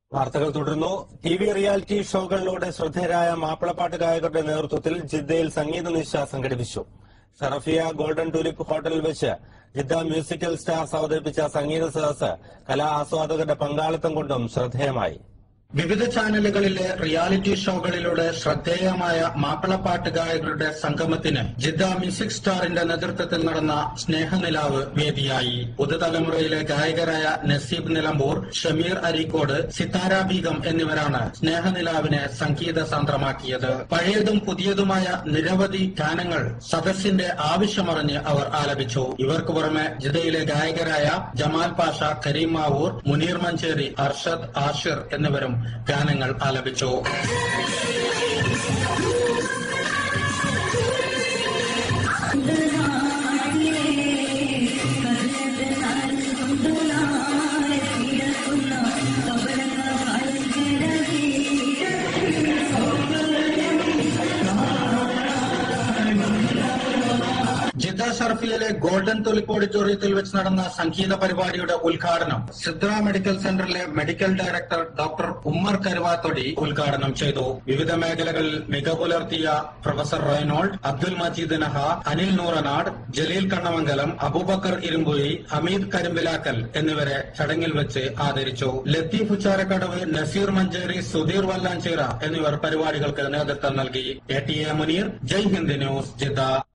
വാർത്തകൾ തുടരുന്നു T V reality ഷോകളിലൂടെ ശ്രദ്ധേയരായ മാപ്പിളപ്പാട്ട് ഗായകരുടെ നേതൃത്വത്തിൽ ജിദ്ദയിൽ സംഗീത നിശ സംഘടിപ്പിച്ചു ഷറഫിയ ഗോൾഡൻ ടൂലിപ്പ് ഹോട്ടലിൽ വെച്ച് ജിദ്ദ മ്യൂസിക്കൽ സ്റ്റാർസ് അവതരിപ്പിച്ച സംഗീത സദസ് കലാ ആസ്വാദകരുടെ പങ്കാളിത്തം കൊണ്ടും ശ്രദ്ധേയമായി വിവിധ ചാനലുകളിലെ റിയാലിറ്റി ഷോകളിലൂടെ ശ്രദ്ധേയമായ മാപ്പിളപ്പാട്ട് ഗായകരുടെ സംഗമത്തിന് ജിദ്ദ മ്യൂസിക് സ്റ്റാറിന്റെ നേതൃത്വത്തിൽ നടന്ന സ്നേഹനിലാവ് വേദിയായി പുതുതലമുറയിലെ ഗായകരായ നസീബ് നിലമ്പൂർ ഷമീർ അരീക്കോട് സിത്താര ബീഗം എന്നിവരാണ് സ്നേഹനിലാവിനെ സംഗീത സാന്ദ്രമാക്കിയത് പഴയതും പുതിയതുമായ നിരവധി ഗാനങ്ങൾ സദസ്സിന്റെ ആവശ്യമറിഞ്ഞ് അവർ ആലപിച്ചു ഇവർക്ക് പുറമെ ജിദ്ദയിലെ ഗായകരായ ജമാൽ പാഷ കരീം മാവൂർ മുനീർ മഞ്ചേരി അർഷദ് ആഷിർ എന്നിവരും ഗാനങ്ങൾ ആലപിച്ചു ജിദ്ദ ഷർഫിയിലെ ഗോൾഡൻ തുലിപ്പ് ഓഡിറ്റോറിയത്തിൽ വെച്ച് നടന്ന സംഗീത പരിപാടിയുടെ ഉദ്ഘാടനം സിദ്ര മെഡിക്കൽ സെന്ററിലെ medical director doctor Ummer Karuvathodi ഉദ്ഘാടനം ചെയ്തു വിവിധ മേഖലകളിൽ മികവ് പുലർത്തിയ പ്രൊഫസർ റെയ്നോൾഡ് അബ്ദുൽ മജീദ് നഹ അനിൽ നൂറനാട് ജലീൽ കണ്ണമംഗലം അബൂബക്കർ ഇരുമ്പുയി ഹമീദ് കരിമ്പിലാക്കൽ എന്നിവരെ ചടങ്ങിൽ വെച്ച് ആദരിച്ചു ലത്തീഫ് ഉച്ചാരക്കടവ് നസീർ മഞ്ചേരി സുധീർ വല്ലാഞ്ചിറ എന്നിവർ പരിപാടികൾക്ക് നേതൃത്വം നൽകി A T A Muneer Jai Hind news Jeddah